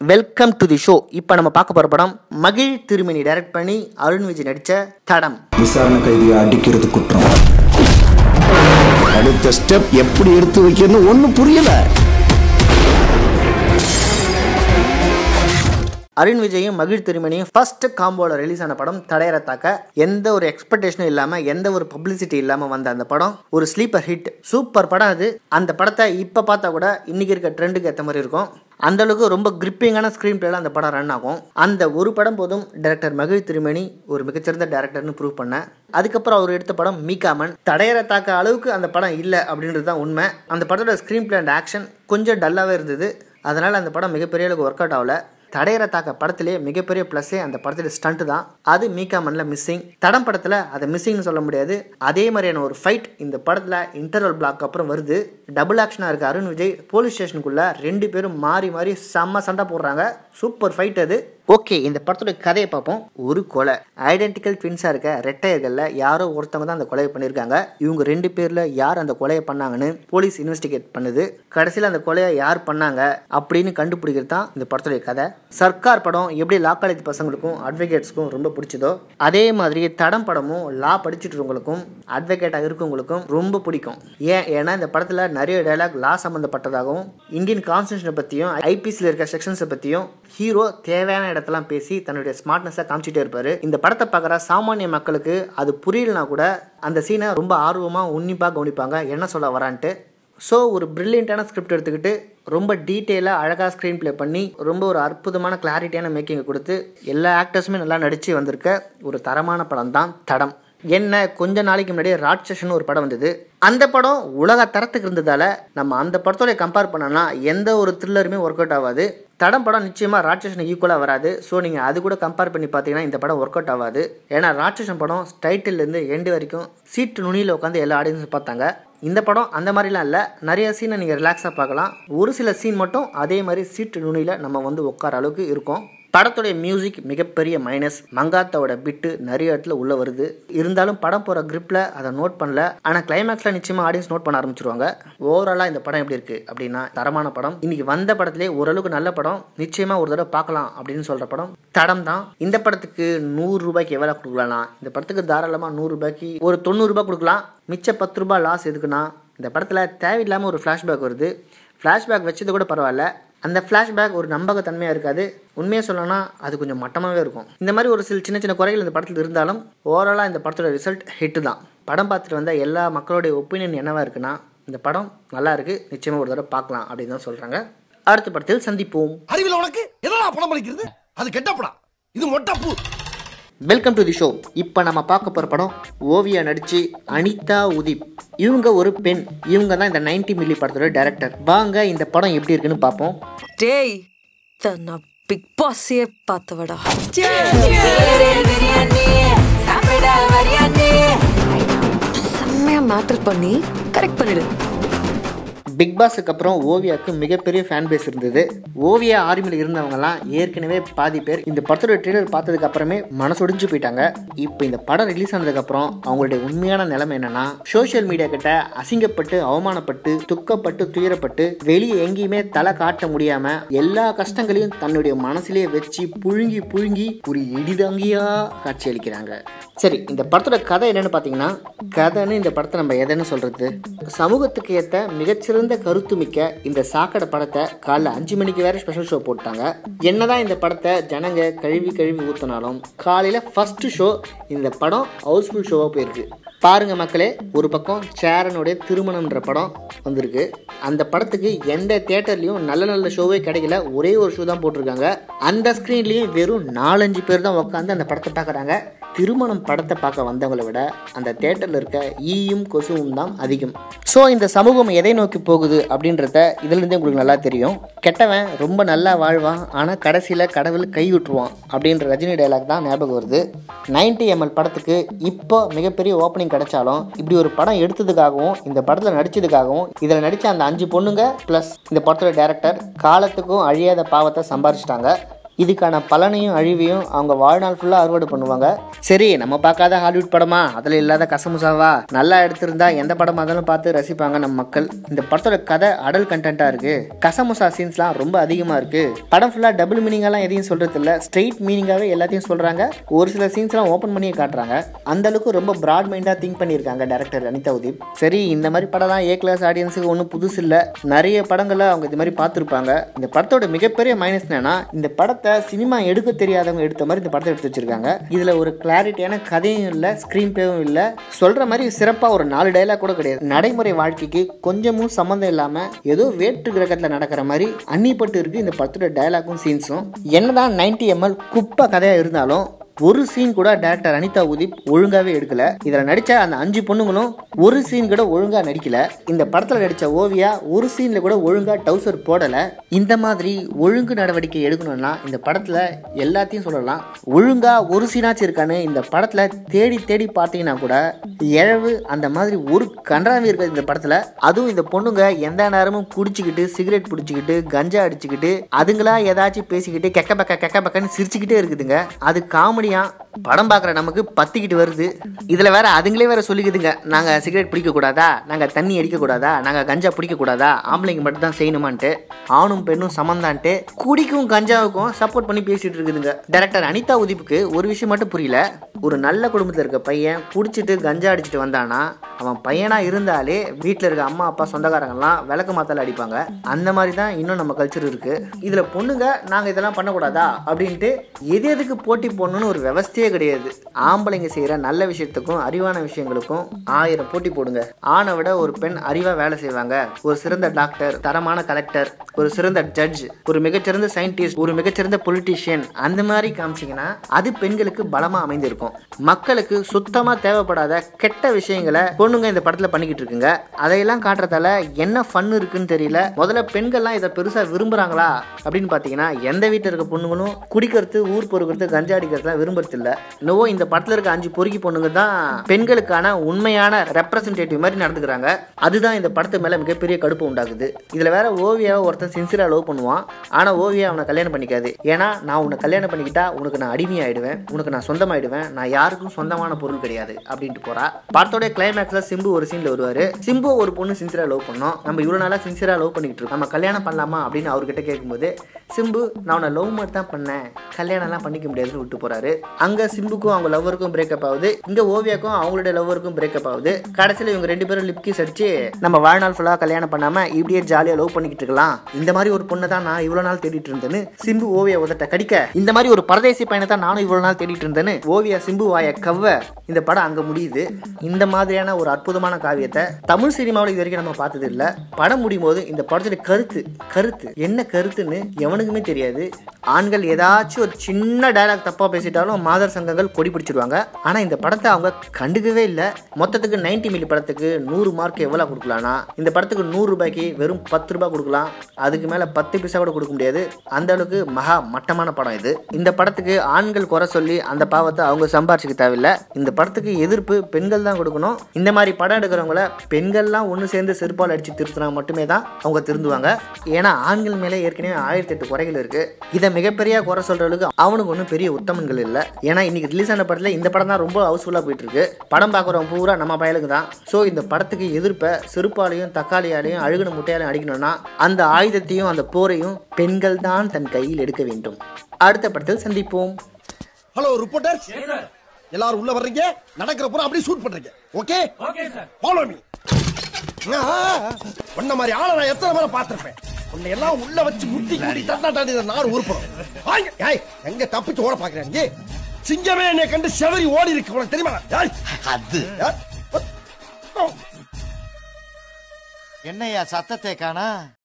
welcome to the show இப்போ நம்ம பார்க்க போகிற படம் மகிழ் திருமணி டைரக்ட் பண்ணி அருண் விஜய் நடித்த தடம் விசாரணை கைதியை அடிக்கிறது குற்றம் அடுத்த ஸ்டெப் எப்படி எடுத்து வைக்கணும்னு ஒன்றும் புரியல அருண் விஜயும் மகிழ் திருமணியும் ஃபர்ஸ்ட் காம்போல ரிலீஸ் ஆன படம் தடையற தாக்க எந்த ஒரு எக்ஸ்பெக்டேஷனும் இல்லாம எந்த ஒரு பப்ளிசிட்டி இல்லாம வந்த அந்த படம் ஒரு ஸ்லீப்பர் ஹிட் சூப்பர் படம் அது அந்த படத்தை இப்ப பார்த்தா கூட இன்னைக்கு இருக்க ட்ரெண்டுக்கு ஏற்ற மாதிரி இருக்கும் அந்த அளவுக்கு ரொம்ப கிரிப்பிங்கான ஸ்க்ரீன் பிளேல அந்த படம் ரன் ஆகும் அந்த ஒரு படம் போதும் டைரக்டர் மகிழ் திருமணி ஒரு மிகச்சிறந்த டேரக்டர்னு ப்ரூவ் பண்ணேன் அதுக்கப்புறம் அவர் எடுத்த படம் மீகாமன் தடையற தாக்க அளவுக்கு அந்த படம் இல்லை அப்படின்றது தான் உண்மை அந்த படத்தோட ஸ்க்ரீன் பிளே அண்ட் ஆக்ஷன் கொஞ்சம் டல்லாகவே இருந்தது அதனால் அந்த படம் மிகப்பெரிய அளவுக்கு ஒர்க் அவுட் ஆகல தடையற தாக்க படத்திலே மிகப்பெரிய ப்ளஸ்ஸே அந்த படத்துல ஸ்டண்ட் தான் அது மீகா மண்ணில் மிஸ்ஸிங் தடம் படத்தில் அதை மிஸ்ஸிங்னு சொல்ல முடியாது அதே மாதிரியான ஒரு ஃபைட் இந்த படத்தில் இன்டர்வல் பிளாக் அப்புறம் வருது டபுள் ஆக்ஷனாக இருக்க அருண் விஜய் போலீஸ் ஸ்டேஷனுக்குள்ள ரெண்டு பேரும் மாறி மாறி செம்ம சண்டை போடுறாங்க சூப்பர் ஃபைட் அது ஓகே இந்த படத்தோட கதையை பார்ப்போம் ஒரு கொலை ஐடென்டிக்கல் ட்வின்ஸாக இருக்க ரெட்டையர்களில் யாரோ ஒருத்தவங்க தான் அந்த கொலையை பண்ணியிருக்காங்க இவங்க ரெண்டு பேரில் யார் அந்த கொலையை பண்ணாங்கன்னு போலீஸ் இன்வெஸ்டிகேட் பண்ணுது கடைசியில் அந்த கொலையை யார் பண்ணாங்க அப்படின்னு கண்டுபிடிக்கிறது தான் இந்த படத்துடைய கதை சர்க்கார் படம் எப்படி லா காலேஜ் பசங்களுக்கும் அட்வொகேட்ஸ்க்கும் ரொம்ப பிடிச்சதோ அதே மாதிரி தடம் படமும் லா படிச்சுட்டு இருக்கவங்களுக்கும் அட்வொகேட்டாக இருக்கவங்களுக்கும் ரொம்ப பிடிக்கும் ஏன் ஏன்னா இந்த படத்தில் நிறைய டைலாக் லா சம்மந்தப்பட்டதாகவும் இந்தியன் கான்ஸ்டியூஷனை பற்றியும் ஐபிசியில் இருக்க செக்ஷன்ஸை பற்றியும் ஹீரோ தேவையான இடத்தெல்லாம் பேசி தன்னுடைய ஸ்மார்ட்னஸை காமிச்சிட்டே இருப்பாரு இந்த படத்தை பார்க்குற சாமானிய மக்களுக்கு அது புரியலனா கூட அந்த சீனை ரொம்ப ஆர்வமாக உன்னிப்பாக கவனிப்பாங்க என்ன சொல்ல வரான்ட்டு ஸோ ஒரு பிரில்லியண்ட்டான ஸ்கிரிப்ட் எடுத்துக்கிட்டு ரொம்ப டீட்டெயிலாக அழகாக ஸ்க்ரீன் ப்ளே பண்ணி ரொம்ப ஒரு அற்புதமான கிளாரிட்டியான மேக்கிங்கை கொடுத்து எல்லா ஆக்டர்ஸுமே நல்லா நடித்து வந்திருக்க ஒரு தரமான படம் தான் தடம் என்ன கொஞ்ச நாளைக்கு முன்னாடியே ராட்சசன் ஒரு படம் வந்தது அந்த படம் உலக தரத்துக்கு இருந்ததால நம்ம அந்த படத்தோட கம்பேர் பண்ணோம்னா எந்த ஒரு த்ரில்லருமே ஒர்க் அவுட் ஆகாது தடம் படம் நிச்சயமாக ராட்சசன் ஈக்குவலாக வராது ஸோ நீங்கள் அது கூட கம்பேர் பண்ணி பார்த்தீங்கன்னா இந்த படம் ஒர்க் அவுட் ஆகாது ஏன்னா ராட்சசன் படம் டைட்டில்லேருந்து எண்டு வரைக்கும் சீட்டு நுனியில் உட்காந்து எல்லா ஆடியன்ஸும் பார்த்தாங்க இந்த படம் அந்த மாதிரிலாம் இல்லை நிறைய சீனை நீங்கள் ரிலாக்ஸாக பார்க்கலாம் ஒரு சில சீன் மட்டும் அதே மாதிரி சீட்டு நுனியில் நம்ம வந்து உட்கார அளவுக்கு இருக்கும் படத்துடைய மியூசிக் மிகப்பெரிய மைனஸ் மங்காத்தாவோட பிட்டு நிறைய இடத்துல உள்ள வருது இருந்தாலும் படம் போகிற கிரிப்பில் அதை நோட் பண்ணல ஆனால் கிளைமேக்ஸில் நிச்சயமாக ஆடியன்ஸ் நோட் பண்ண ஆரம்பிச்சிருவாங்க ஓவராலாக இந்த படம் எப்படி இருக்குது அப்படின்னா தரமான படம் இன்னைக்கு வந்த படத்திலே ஓரளவுக்கு நல்ல படம் நிச்சயமாக ஒரு தடவை பார்க்கலாம் அப்படின்னு சொல்கிற படம் தடம் தான் இந்த படத்துக்கு நூறு ரூபாய்க்கு எவ்வளோ கொடுக்கலாம் இந்த படத்துக்கு தாராளமாக நூறு ரூபாய்க்கு ஒரு தொண்ணூறு ரூபாய் கொடுக்கலாம் மிச்ச பத்து ரூபாய் லாஸ் எதுக்குன்னா இந்த படத்தில் தேவையில்லாமல் ஒரு ஃப்ளாஷ்பேக் வருது ஃப்ளாஷ்பேக் வச்சது கூட பரவாயில்ல அந்த ஃப்ளாஷ்பேக் ஒரு நம்பகத்தன்மையாக இருக்காது உண்மையாக சொல்லணும்னா அது கொஞ்சம் மட்டமாகவே இருக்கும் இந்த மாதிரி ஒரு சில சின்ன சின்ன குறைகள் இந்த படத்தில் இருந்தாலும் ஓவராலாக இந்த படத்தோட ரிசல்ட் ஹிட்டு தான் படம் பார்த்துட்டு வந்த எல்லா மக்களுடைய ஒப்பீனியன் என்னவா இருக்குன்னா இந்த படம் நல்லா இருக்கு நிச்சயமாக ஒரு தடவை பார்க்கலாம் அப்படின்னு தான் சொல்கிறாங்க அடுத்த படத்தில் சந்திப்போம் அறிவில் உனக்கு எதனா பணம் பலிக்கிறது அது கெட்டப்படா இது மொட்டப்பு வெல்கம் டு தி ஷோ இப்போ நம்ம பார்க்க போகிற படம் ஓவியா நடிச்சு அனிதா உதிப் இவங்க ஒரு பெண் இவங்க தான் இந்த 90 மில்லி படத்தோட டைரக்டர் வாங்க இந்த படம் எப்படி இருக்குன்னு பார்ப்போம் டேய் தன்னை பிக் பாஸே பார்த்தவடா செம்மையா மேட்டர் பண்ணி கரெக்ட் பண்ணிடு பிக் பாஸுக்கு அப்புறம் ஓவியாவுக்கு மிகப்பெரிய ஃபேன் பேஸ் இருந்தது ஓவியா ஆர்மியில் இருந்தவங்கலாம் ஏற்கனவே பாதி பேர் இந்த படத்தோட ட்ரெய்லர் பார்த்ததுக்கு அப்புறமே மனசொடிஞ்சு போயிட்டாங்க இப்போ இந்த படம் ரிலீஸ் ஆனதுக்கு அப்புறம் அவங்களுடைய உண்மையான நிலைமை என்னன்னா சோஷியல் மீடியா கிட்ட அசிங்கப்பட்டு அவமானப்பட்டு துக்கப்பட்டு துயரப்பட்டு வெளியே எங்கேயுமே தலை காட்ட முடியாம எல்லா கஷ்டங்களையும் தன்னுடைய மனசுலயே வச்சு புழுங்கி புழுங்கி ஒரு இடிதாங்கியா காட்சி அளிக்கிறாங்க சரி இந்த படத்தோட கதை என்னன்னு பார்த்தீங்கன்னா கதைன்னு இந்த படத்தை நம்ம எதைன்னு சொல்றது சமூகத்துக்கு ஏற்ற மிகச்சிறந்த கருத்து மிக்க இந்த சாக்கடை படத்தை காலைல அஞ்சு மணிக்கு வேற ஸ்பெஷல் ஷோ போட்டாங்க என்னதான் இந்த படத்தை ஜனங்க கழுவி கழுவி ஊற்றினாலும் காலையில ஃபர்ஸ்ட் ஷோ இந்த படம் ஹவுஸ்ஃபுல் ஷோவாக போயிருக்கு பாருங்க மக்களே ஒரு பக்கம் சேரனுடைய திருமணம்ன்ற படம் வந்திருக்கு அந்த படத்துக்கு எந்த தேட்டர்லையும் நல்ல நல்ல ஷோவே கிடைக்கல ஒரே ஒரு ஷோ தான் போட்டிருக்காங்க அந்த ஸ்க்ரீன்லேயும் வெறும் நாலஞ்சு பேர் தான் உட்காந்து அந்த படத்தை பார்க்குறாங்க திருமணம் படத்தை பார்க்க வந்தவங்களை விட அந்த தேட்டரில் இருக்க ஈயும் கொசுவும் தான் அதிகம் ஸோ இந்த சமூகம் எதை நோக்கி போகுது அப்படின்றத இதுலேருந்தே உங்களுக்கு நல்லா தெரியும் கெட்டவன் ரொம்ப நல்லா வாழ்வான் ஆனால் கடைசியில் கடவுள் கை விட்டுருவான் அப்படின்ற ரஜினி டைலாக் தான் ஞாபகம் வருது 90 எம்எல் படத்துக்கு இப்போ மிகப்பெரிய ஓப்பனிங் கிடைச்சாலும் இப்படி ஒரு படம் எடுத்ததுக்காகவும் இந்த படத்தில் நடிச்சதுக்காகவும் இதில் நடித்த அந்த அஞ்சு பொண்ணுங்க ப்ளஸ் இந்த படத்தோட டேரக்டர் காலத்துக்கும் அழியாத பாவத்தை சம்பாரிச்சிட்டாங்க இதுக்கான பலனையும் அழிவையும் அவங்க வாழ்நாள் ஃபுல்லாக அறுவடை பண்ணுவாங்க சரி நம்ம பார்க்காத ஹாலிவுட் படமா அதில் இல்லாத கசமுசாவா நல்லா எடுத்திருந்தா எந்த படமாக இருந்தாலும் பார்த்து ரசிப்பாங்க நம்ம மக்கள் இந்த படத்தோட கதை அடல் கண்டென்ட்டாக இருக்கு கசமுசா சீன்ஸ்லாம் ரொம்ப அதிகமாக இருக்கு படம் ஃபுல்லாக டபுள் மீனிங்காலாம் எதையும் சொல்றது இல்ல ஸ்ட்ரெயிட் மீனிங்காகவே எல்லாத்தையும் சொல்கிறாங்க ஒரு சில சீன்ஸ்லாம் ஓப்பன் பண்ணியே காட்டுறாங்க அந்த அளவுக்கு ரொம்ப ப்ராட் மைண்டாக திங்க் பண்ணியிருக்காங்க டேரக்டர் அனிதா உதீப் சரி இந்த மாதிரி படம்லாம் ஏ கிளாஸ் ஆடியன்ஸுக்கு ஒன்றும் புதுசு இல்லை நிறைய படங்களை அவங்க இது மாதிரி பார்த்துருப்பாங்க இந்த படத்தோட மிகப்பெரிய மைனஸ் என்னன்னா இந்த படத்தை சினிமா எடுக்க தெரியாதவங்க எடுத்த மாதிரி இந்த படத்தை எடுத்து வச்சிருக்காங்க இதில் ஒரு கிளாரிட்டியான கதையும் இல்லை ஸ்க்ரீன் பிளேவும் இல்லை சொல்கிற மாதிரி சிறப்பாக ஒரு நாலு டைலாக் கூட கிடையாது நடைமுறை வாழ்க்கைக்கு கொஞ்சமும் சம்மந்தம் இல்லாமல் ஏதோ வேற்று கிரகத்தில் நடக்கிற மாதிரி அன்னிப்பட்டு இருக்கு இந்த படத்தோட டைலாக்கும் சீன்ஸும் என்னதான் 90 எம்எல் குப்பை கதையாக இருந்தாலும் ஒரு சீன் கூட டேரக்டர் அனிதா உதிப் ஒழுங்காவே எடுக்கல இதில் நடிச்ச அந்த அஞ்சு பொண்ணுங்களும் ஒரு சீன் கூட ஒழுங்கா நடிக்கல இந்த படத்தில் நடிச்ச ஓவியா ஒரு சீன்ல கூட ஒழுங்கா டவுசர் போடல இந்த மாதிரி ஒழுங்கு நடவடிக்கை எடுக்கணும்னா இந்த படத்தில் எல்லாத்தையும் சொல்லலாம் ஒழுங்கா ஒரு சீனாச்சும் இருக்கான்னு இந்த படத்தில் தேடி தேடி பார்த்தீங்கன்னா கூட இழவு அந்த மாதிரி ஒரு கன்றாவி இருக்காது இந்த படத்தில் அதுவும் இந்த பொண்ணுங்க எந்த நேரமும் குடிச்சுக்கிட்டு சிகரெட் பிடிச்சிக்கிட்டு கஞ்சா அடிச்சுக்கிட்டு அதுங்களா ஏதாச்சும் பேசிக்கிட்டு கெக்க பக்க கெக்க பக்கன்னு சிரிச்சுக்கிட்டே இருக்குதுங்க அது காமெடியா படம் பார்க்குற நமக்கு பத்திக்கிட்டு வருது இதில் வேற அதுங்களே வேற சொல்லிக்குதுங்க நாங்கள் சிகரெட் பிடிக்க கூடாதா நாங்கள் தண்ணி அடிக்க கூடாதா நாங்கள் கஞ்சா பிடிக்க கூடாதா ஆம்பளைங்க மட்டும் தான் செய்யணுமான்ட்டு ஆணும் பெண்ணும் சமந்தான்ட்டு குடிக்கும் கஞ்சாவுக்கும் சப்போர்ட் பண்ணி பேசிட்டு இருக்குதுங்க டைரக்டர் அனிதா உதிப்புக்கு ஒரு விஷயம் மட்டும் புரியல ஒரு நல்ல குடும்பத்தில் இருக்க பையன் குடிச்சிட்டு கஞ்சா அடிச்சிட்டு வந்தானா அவன் பையனா இருந்தாலே வீட்டில் இருக்க அம்மா அப்பா சொந்தக்காரங்கெல்லாம் விளக்கு மாத்தால அடிப்பாங்க அந்த மாதிரி தான் இன்னும் நம்ம கல்ச்சர் இருக்கு இதில் பொண்ணுங்க நாங்கள் இதெல்லாம் பண்ணக்கூடாதா அப்படின்ட்டு எது எதுக்கு போட்டி போடணும்னு ஒரு விவஸ்தையே கிடையாது ஆம்பளைங்க செய்கிற நல்ல விஷயத்துக்கும் அறிவான விஷயங்களுக்கும் ஆயிரம் போட்டி போடுங்க ஆணை விட ஒரு பெண் அறிவாக வேலை செய்வாங்க ஒரு சிறந்த டாக்டர் தரமான கலெக்டர் ஒரு சிறந்த ஜட்ஜ் ஒரு மிகச்சிறந்த சயின்டிஸ்ட் ஒரு மிகச்சிறந்த பொலிட்டீஷியன் அந்த மாதிரி காமிச்சிங்கன்னா அது பெண்களுக்கு பலமாக அமைந்திருக்கும் மக்களுக்கு சுத்தமாக தேவைப்படாத கெட்ட விஷயங்களை பொண்ணுங்க இந்த படத்தில் பண்ணிக்கிட்டு இருக்குங்க அதையெல்லாம் காட்டுறதால என்ன ஃபன் இருக்குன்னு தெரியல முதல்ல பெண்கள்லாம் இதை பெருசாக விரும்புகிறாங்களா அப்படின்னு பார்த்தீங்கன்னா எந்த வீட்டில் இருக்க பொண்ணுங்களும் குடிக்கிறது ஊர் பொறுக்கிறது கஞ்சா அடிக்கிறதுலாம் விரும்புறது இல்லை இன்னும் இந்த படத்தில் இருக்க அஞ்சு பொறுக்கி பொண்ணுங்க தான் பெண்களுக்கான உண்மையான ரெப்ரசன்டேட்டிவ் மாதிரி நடந்துக்கிறாங்க அதுதான் இந்த படத்து மேலே மிகப்பெரிய கடுப்பு உண்டாகுது இதில் வேற ஓவியாவை ஒருத்தன் சின்சியராக லவ் பண்ணுவான் ஆனால் ஓவியா அவனை கல்யாணம் பண்ணிக்காது ஏன்னா நான் உன்னை கல்யாணம் பண்ணிக்கிட்டா உனக்கு நான் அடிமையாயிடுவேன் உனக்கு நான் சொந்தமாயிடுவேன் நான் யாருக்கும் சொந்தமான பொருள் கிடையாது அப்படின்ட்டு போறா படத்தோட கிளைமேக்ஸ்ல சிம்பு ஒரு சீன்ல வருவாரு சிம்பு ஒரு பொண்ணு சின்சியரா லவ் பண்ணோம் நம்ம இவ்வளவு நாளா சின்சியரா லவ் பண்ணிட்டு இருக்கோம் நம்ம கல்யாணம் பண்ணலாமா அப்படின்னு அவர்கிட்ட கேட்கும்போது சிம்பு நான் உன்னை லவ் மட்டும் தான் பண்ணேன் கல்யாணம்லாம் பண்ணிக்க முடியாதுன்னு விட்டு போறாரு அங்க சிம்புக்கும் அவங்க லவ்வருக்கும் பிரேக்கப் ஆகுது இங்க ஓவியாக்கும் அவங்களுடைய லவ்வருக்கும் பிரேக்கப் ஆகுது கடைசியில் இவங்க ரெண்டு பேரும் லிப் கிஸ் அடிச்சு நம்ம வாழ்நாள் ஃபுல்லா கல்யாணம் பண்ணாம இப்படியே ஜாலியா லவ் பண்ணிக்கிட்டு இருக்கலாம் இந்த மாதிரி ஒரு பொண்ணை தான் நான் இவ்வளவு நாள் தேடிட்டு இருந்தேன்னு சிம்பு ஓவியா உதட்ட கடிக்க இந்த மாதிரி ஒரு பரதேசி பையனை தான் நானும் இவ்வளவு நாள் தேடிட்டு இருந்தேன்னு ஓவியா சிம்பு வாய கவ்வ இந்த படம் அங்க முடியுது இந்த மாதிரியான ஒரு அற்புதமான காவியத்தை தமிழ் சினிமாவில் இது வரைக்கும் நம்ம பார்த்தது இல்ல படம் முடியும் போது இந்த படத்தோட கருத்து கருத்து என்ன கருத்துன்னு எவனுக்குமே தெரியாது ஆண்கள் ஏதாச்சும் ஒரு சின்ன டயலாக் தப்பா பேசிட்டாலும் மாதர் சங்கங்கள் கொடி பிடிச்சிருவாங்க ஆனா இந்த படத்தை அவங்க கண்டுக்கவே இல்லை மொத்தத்துக்கு 90 மில்லி படத்துக்கு நூறு மார்க் எவ்வளவு கொடுக்கலாம்னா இந்த படத்துக்கு நூறு ரூபாய்க்கு வெறும் பத்து ரூபாய் கொடுக்கலாம் அதுக்கு மேல பத்து பைசா கூட கொடுக்க முடியாது அந்த அளவுக்கு மகா மட்டமான படம் இது இந்த படத்துக்கு ஆண்கள் குறை சொல்லி அந்த பாவத்தை அவங்க சம்பாரிச்சுக்க தேவையில்லை இந்த படத்துக்கு எதிர்ப்பு பெண்கள் தான் கொடுக்கணும் இந்த மாதிரி படம் எடுக்கிறவங்கள பெண்கள்லாம் ஒன்று சேர்ந்து செருப்பால் அடிச்சு திருத்தினா மட்டுமே தான் அவங்க திருந்துவாங்க ஏன்னா ஆண்கள் மேலே ஏற்கனவே ஆயிரத்தி எட்டு குறைகள் இருக்கு இதை மிகப்பெரிய குறை சொல்றவங்களுக்கு அவனுக்கு ஒன்றும் பெரிய உத்தமன்கள் இல்லை ஏன்னா இன்னைக்கு ரிலீஸ் ஆன படத்தில் இந்த படம் தான் ரொம்ப ஹவுஸ்ஃபுல்லாக போயிட்டு இருக்கு படம் பார்க்குறவங்க பூரா நம்ம பயலுக்கு தான் ஸோ இந்த படத்துக்கு எதிர்ப்பை செருப்பாலையும் தக்காளியாலையும் அழுகுன முட்டையாலையும் அடிக்கணும்னா அந்த ஆயுதத்தையும் அந்த போரையும் பெண்கள் தான் தன் கையில் எடுக்க வேண்டும் அடுத்த படத்தில் சந்திப்போம் ஹலோ ரிப்போர்ட்டர் எல்லாரும் உள்ள வர்றீங்க நடக்கிற பூரா அப்படியே ஷூட் பண்றீங்க okay okay sir follow me உன்ன மாதிரி ஆளை நான் எத்தனை பேரை பார்த்திருப்பேன் உன்னை எல்லாம் உள்ள வச்சு முட்டி முடி தட்டா தாண்டி இந்த நாடு உருப்படும் ஆய், ஏய், எங்க தப்பிச்சு ஓட பாக்குறேன் நீ சிங்கமே என்னை கண்டு செவரி ஓடி இருக்கு உனக்கு தெரியுமா ஏய், அது ஏய், என்னையா சத்தத்தை காணா